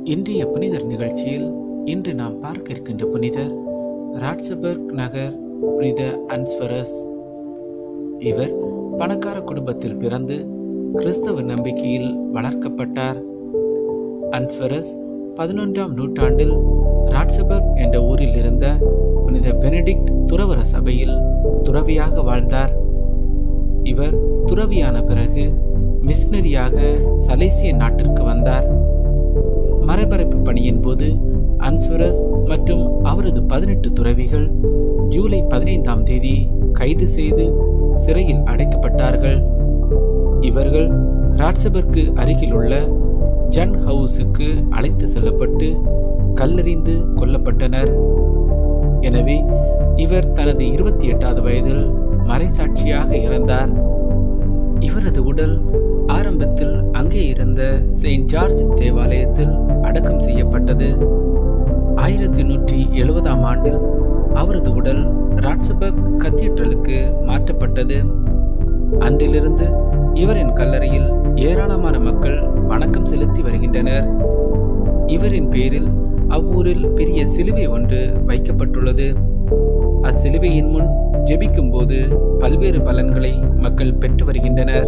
இன்றைய புனிதர் நிகழ்ச்சியில் இன்று நாம் பார்க்க இருக்கின்ற புனிதர் ராட்சபர்க் நகர் புனித அன்ஸ்வரஸ் இவர் பணக்கார குடும்பத்தில் பிறந்து கிறிஸ்தவ நம்பிக்கையில் வளர்க்கப்பட்டார் அன்ஸ்வரஸ் பதினொன்றாம் நூற்றாண்டில் ராட்சபர்க் என்ற ஊரில் இருந்த புனித பெனடிக்ட் துறவர சபையில் துறவியாக வாழ்ந்தார் இவர் துறவியான பிறகு மிஷனரியாக சலேசிய நாட்டிற்கு வந்தார் மரபரப்பு பணியின் போது அன்சுரஸ் மற்றும் அவரது பதினெட்டு துறவிகள் ஜூலை பதினைந்தாம் தேதி கைது செய்து சிறையில் அடைக்கப்பட்டார்கள் இவர்கள் ராட்சபர்க்கு அருகிலுள்ள ஜன் ஹவுஸுக்கு அழைத்து செல்லப்பட்டு கல்லெறிந்து கொல்லப்பட்டனர் எனவே இவர் தனது இருபத்தி எட்டாவது வயதில் மறைசாட்சியாக இறந்தார் இவரது உடல் ஆரம்பத்தில் அங்கே இருந்த செயின்ட் ஜார்ஜ் தேவாலயத்தில் அடக்கம் செய்யப்பட்டது ஆயிரத்தி நூற்றி எழுபதாம் ஆண்டில் அவரது உடல் ராட்சபர்க் கத்தீட்ரலுக்கு மாற்றப்பட்டது அன்றிலிருந்து இவரின் கல்லறையில் ஏராளமான மக்கள் வணக்கம் செலுத்தி வருகின்றனர் இவரின் பேரில் அவ்வூரில் பெரிய சிலுவை ஒன்று வைக்கப்பட்டுள்ளது அச்சிலுவையின் முன் ஜெபிக்கும் போது பல்வேறு பலன்களை மக்கள் பெற்று வருகின்றனர்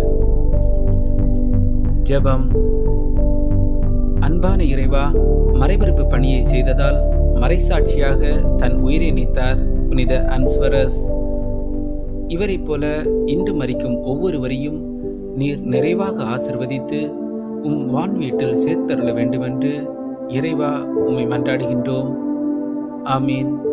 ஜெபம் அன்பான இறைவா மறைபரப்பு பணியை செய்ததால் மறைசாட்சியாக தன் உயிரை நீத்தார் புனித அன்ஸ்வரஸ் இவரைப் போல இன்று மறிக்கும் ஒவ்வொருவரையும் நீர் நிறைவாக ஆசிர்வதித்து உம் வான் வீட்டில் சேர்த்தருள வேண்டுமென்று இறைவா உம்மை மன்றாடுகின்றோம் ஆமீன்